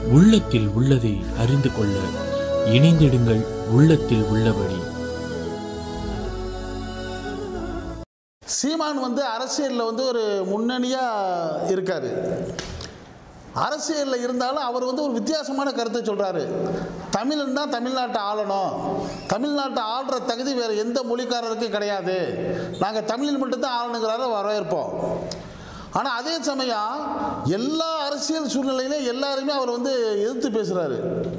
உள்ளத்தில் உள்ளதை அறிந்து கொள்ள இணைந்திடுங்கள் உள்ளத்தில் உள்ளபடி சீமான் வந்து அரசியலில் வந்து ஒரு முன்னணியாக இருக்கார் அரசியலில் இருந்தாலும் அவர் வந்து ஒரு வித்தியாசமான கருத்தை சொல்கிறாரு தமிழன் தான் தமிழ்நாட்டை ஆளணும் தமிழ்நாட்டை ஆள்ற தகுதி வேறு எந்த மொழிக்காரருக்கும் கிடையாது நாங்கள் தமிழில் மட்டும்தான் ஆளணுங்கிறார வரவேற்போம் ஆனால் அதே சமயம் எல்லா அரசியல் சூழ்நிலையிலும் எல்லாருமே அவர் வந்து எதிர்த்து பேசுகிறாரு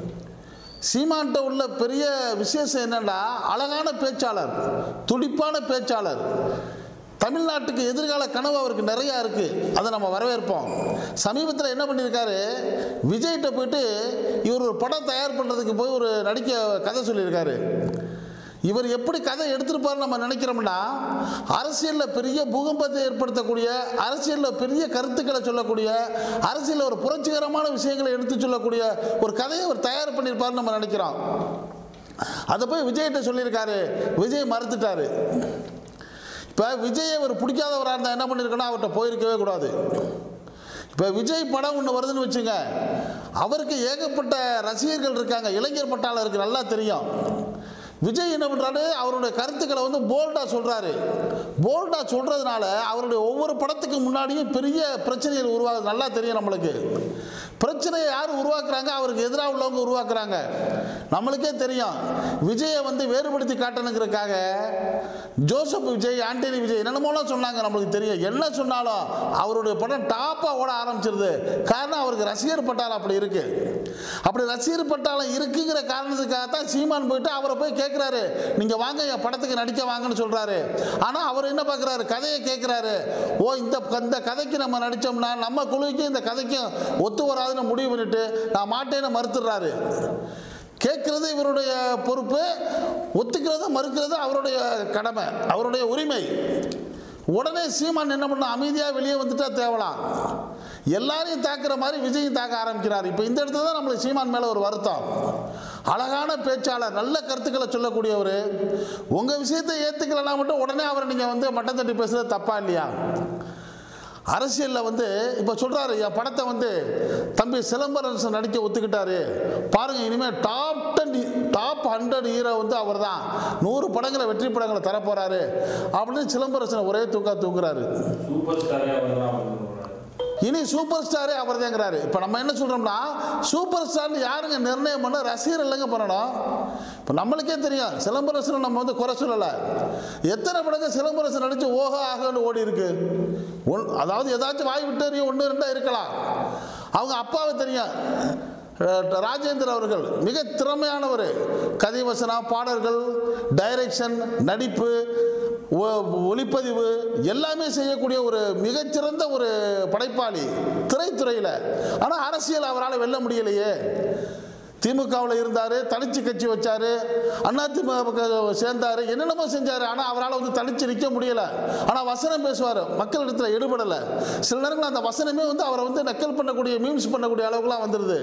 சீமான்ட்ட உள்ள பெரிய விசேஷம் என்னன்னா அழகான பேச்சாளர் துடிப்பான பேச்சாளர் தமிழ்நாட்டுக்கு எதிர்கால கனவு அவருக்கு நிறையா இருக்குது அதை நம்ம வரவேற்போம் சமீபத்தில் என்ன பண்ணியிருக்காரு விஜய்கிட்ட போயிட்டு இவர் ஒரு படம் தயார் பண்ணுறதுக்கு போய் ஒரு நடிக்க கதை சொல்லியிருக்காரு இவர் எப்படி கதை எடுத்திருப்பார் நம்ம நினைக்கிறோம்னா அரசியலில் பெரிய பூகம்பத்தை ஏற்படுத்தக்கூடிய அரசியலில் பெரிய கருத்துக்களை சொல்லக்கூடிய அரசியலில் ஒரு புரட்சிகரமான விஷயங்களை எடுத்து சொல்லக்கூடிய ஒரு கதையை அவர் தயார் பண்ணியிருப்பார்னு நம்ம நினைக்கிறோம் அதை போய் விஜய்கிட்ட சொல்லியிருக்காரு விஜய் மறுத்துட்டாரு இப்போ விஜயை ஒரு பிடிக்காதவராக இருந்தால் என்ன பண்ணியிருக்கணும் அவர்கிட்ட போயிருக்கவே கூடாது இப்போ விஜய் படம் ஒன்று வருதுன்னு வச்சுங்க அவருக்கு ஏகப்பட்ட ரசிகர்கள் இருக்காங்க இளைஞர் பட்டாளம் இருக்குது நல்லா தெரியும் விஜய் என்ன பண்ணுறாரு அவருடைய கருத்துக்களை வந்து போல்டாக சொல்கிறாரு போல்டாக சொல்கிறதுனால அவருடைய ஒவ்வொரு படத்துக்கு முன்னாடியும் பெரிய பிரச்சனைகள் உருவாகுது நல்லா தெரியும் நம்மளுக்கு பிரச்சனையை யார் உருவாக்குறாங்க அவருக்கு எதிராக உள்ளவங்க உருவாக்குறாங்க நம்மளுக்கே தெரியும் விஜயை வந்து வேறுபடுத்தி காட்டணுங்கிறதுக்காக ஜோசப் விஜய் ஆண்டனி விஜய் என்னென்னமோலாம் சொன்னாங்க நம்மளுக்கு தெரியும் என்ன சொன்னாலும் அவருடைய படம் டாப்பாக ஓட ஆரம்பிச்சிருது காரணம் அவருக்கு ரசிகர் பட்டாளம் அப்படி இருக்கு அப்படி ரசிகர் பட்டாளம் இருக்குங்கிற காரணத்துக்காக தான் சீமான் போயிட்டு அவரை போய் கேட்குறாரு நீங்கள் வாங்க என் படத்துக்கு நடிக்க வாங்கன்னு சொல்கிறாரு ஆனால் அவர் என்ன பார்க்குறாரு கதையை கேட்குறாரு ஓ இந்த இந்த கதைக்கு நம்ம நடித்தோம்னா நம்ம குழுவுக்கும் இந்த கதைக்கும் ஒத்து வராதுன்னு முடிவு பண்ணிட்டு நான் மாட்டேன்னு மறுத்துடுறாரு கேட்குறது இவருடைய பொறுப்பு ஒத்துக்கிறது மறுக்கிறது அவருடைய கடமை அவருடைய உரிமை உடனே சீமான் என்ன பண்ண அமைதியாக வெளியே வந்துட்டா தேவலாம் எல்லாரையும் தாக்குற மாதிரி விஜயும் தாக்க ஆரம்பிக்கிறார் இப்போ இந்த இடத்துல தான் நம்மளுக்கு சீமான் மேலே ஒரு வருத்தம் அழகான பேச்சாளர் நல்ல கருத்துக்களை சொல்லக்கூடியவர் உங்கள் விஷயத்தை ஏற்றுக்கலனா மட்டும் உடனே அவரை நீங்கள் வந்து மட்டம் தட்டி பேசுகிறது தப்பா இல்லையா அரசியலில் வந்து இப்போ சொல்கிறாரு என் படத்தை வந்து தம்பி சிலம்பரசன் நடிக்க ஒத்துக்கிட்டாரு பாருங்கள் இனிமேல் top ten top hundred hero வந்து அவர் தான் நூறு படங்களை வெற்றி படங்களை தரப்போகிறாரு அப்படின்னு சிலம்பரசனை ஒரே தூக்கா தூக்குறாரு சூப்பர் ஸ்டாரே அவர் தான் இனி சூப்பர் ஸ்டாரே அவர் தாங்கிறாரு இப்போ நம்ம என்ன சொல்கிறோம்னா சூப்பர் ஸ்டார்னு யாருங்க நிர்ணயம் பண்ண ரசிகர் இல்லைங்க பண்ணணும் இப்போ நம்மளுக்கே தெரியும் சிலம்பரசனை நம்ம வந்து குறை சொல்லலை எத்தனை படங்கள் சிலம்பரசன் நடித்து ஓஹோ ஆகன்னு ஓடி இருக்கு ஒன் அதாவது ஏதாச்சும் வாய் விட்டு ஒன்று ரெண்டா இருக்கலாம் அவங்க அப்பாவை தெரியும் அஹ் ராஜேந்தர் அவர்கள் மிக திறமையானவர் கதை வசனம் பாடல்கள் டைரக்ஷன் நடிப்பு ஒ- ஒளிப்பதிவு எல்லாமே செய்யக்கூடிய ஒரு மிகச்சிறந்த ஒரு படைப்பாளி திரைத்துறையில் ஆனால் அரசியல் அவரால் வெல்ல முடியலையே திமுகவில் இருந்தார் தனிச்சு கட்சி வச்சார் அதிமுக சேர்ந்தார் என்னென்னமோ செஞ்சார் ஆனால் அவரால் வந்து தனிச்சு நிற்க முடியலை ஆனால் வசனம் பேசுவார் மக்களிடத்தில் எடுபடலை சில நேரங்களில் அந்த வசனமே வந்து அவரை வந்து நக்கல் பண்ணக்கூடிய மீம்ஸ் பண்ணக்கூடிய அளவுக்குலாம் வந்துடுது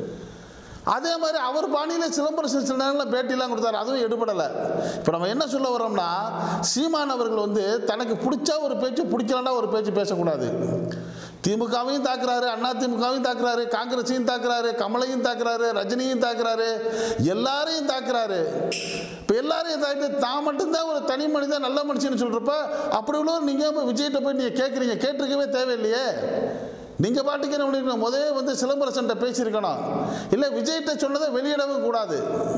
அதே மாதிரி அவர் பாணியில் சிலம்பரசன் சில நேரங்களில் பேட்டிலாம் கொடுத்தாரு அதுவும் எடுபடலை இப்போ நம்ம என்ன சொல்ல வரோம்னா சீமான் அவர்கள் வந்து தனக்கு பிடிச்சா ஒரு பேச்சு பிடிக்கலன்னா ஒரு பேச்சு பேசக்கூடாது திமுகவையும் தாக்குறாரு அண்ணா திமுகவையும் தாக்குறாரு காங்கிரஸையும் தாக்குறாரு கமலையும் தாக்குறாரு ரஜினியும் தாக்குறாரு எல்லாரையும் தாக்குறாரு இப்போ எல்லாரையும் தாக்கிட்டு தான் மட்டும்தான் ஒரு தனி மனிதன் நல்ல மனுஷன்னு சொல்கிறப்ப அப்படி உள்ளவர் நீங்கள் இப்போ விஜய்கிட்ட போய் நீங்கள் கேட்குறீங்க கேட்டிருக்கவே தேவையில்லையே நீங்கள் பாட்டுக்கு என்ன பண்ணிருக்கணும் முதலே வந்து சிலம்பரசன்ட்ட பேசியிருக்கணும் இல்லை விஜய்கிட்ட சொன்னதை வெளியிடவும் கூடாது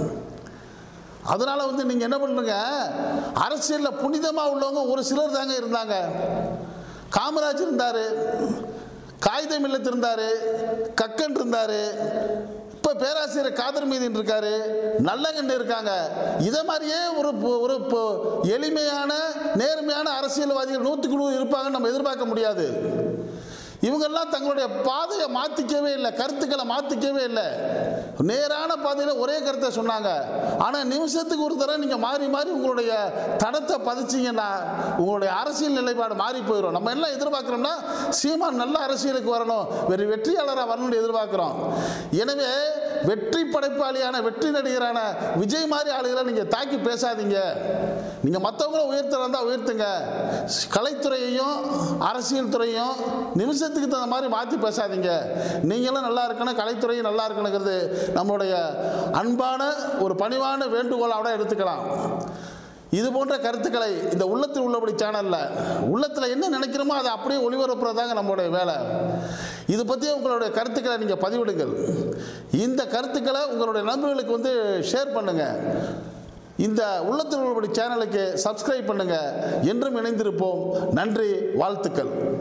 அதனால் வந்து நீங்கள் என்ன பண்ணுறீங்க அரசியலில் புனிதமாக உள்ளவங்க ஒரு சிலர் தாங்க இருந்தாங்க காமராஜ் இருந்தார் காகிதம் இல்லத்து இருந்தார் கக்கன் இருந்தார் இப்போ பேராசிரியர் காதர் மீதின் இருக்காரு நல்லகண்டு இருக்காங்க இதை மாதிரியே ஒரு பு- ஒரு பு- எளிமையான நேர்மையான அரசியல்வாதிகள் நூற்றுக்கு நூறு இருப்பாங்கன்னு நம்ம எதிர்பார்க்க முடியாது இவங்கெல்லாம் தங்களுடைய பாதையை மாற்றிக்கவே இல்லை கருத்துக்களை மாற்றிக்கவே இல்லை நேரான பாதையில் ஒரே கருத்தை சொன்னாங்க ஆனால் நிமிஷத்துக்கு ஒரு தடவை நீங்கள் மாறி மாறி உங்களுடைய தடத்தை பதிச்சிங்கன்னா உங்களுடைய அரசியல் நிலைப்பாடு மாறி போயிடும் நம்ம எல்லாம் எதிர்பார்க்குறோம்னா சீமான் நல்ல அரசியலுக்கு வரணும் வெறு வெற்றியாளராக வரணும்னு எதிர்பார்க்குறோம் எனவே வெற்றி படைப்பாளியான வெற்றி நடிகரான விஜய் மாதிரி ஆளுகளை நீங்கள் தாக்கி பேசாதீங்க நீங்கள் மற்றவங்கள உயர்த்துறதா உயர்த்துங்க கலைத்துறையையும் அரசியல் துறையும் நிமிஷத்துக்கு இஷ்டத்துக்கு தகுந்த மாதிரி மாற்றி பேசாதீங்க நீங்களும் நல்லா இருக்கணும் கலைத்துறையும் நல்லா இருக்கணுங்கிறது நம்மளுடைய அன்பான ஒரு பணிவான வேண்டுகோளோட எடுத்துக்கலாம் இது போன்ற கருத்துக்களை இந்த உள்ளத்தில் உள்ளபடி சேனலில் உள்ளத்தில் என்ன நினைக்கிறோமோ அதை அப்படியே ஒளிபரப்புறதாங்க நம்மளுடைய வேலை இது பற்றி உங்களுடைய கருத்துக்களை நீங்கள் பதிவிடுங்கள் இந்த கருத்துக்களை உங்களுடைய நண்பர்களுக்கு வந்து ஷேர் பண்ணுங்கள் இந்த உள்ளத்தில் உள்ளபடி சேனலுக்கு சப்ஸ்கிரைப் பண்ணுங்கள் என்றும் இணைந்திருப்போம் நன்றி வாழ்த்துக்கள்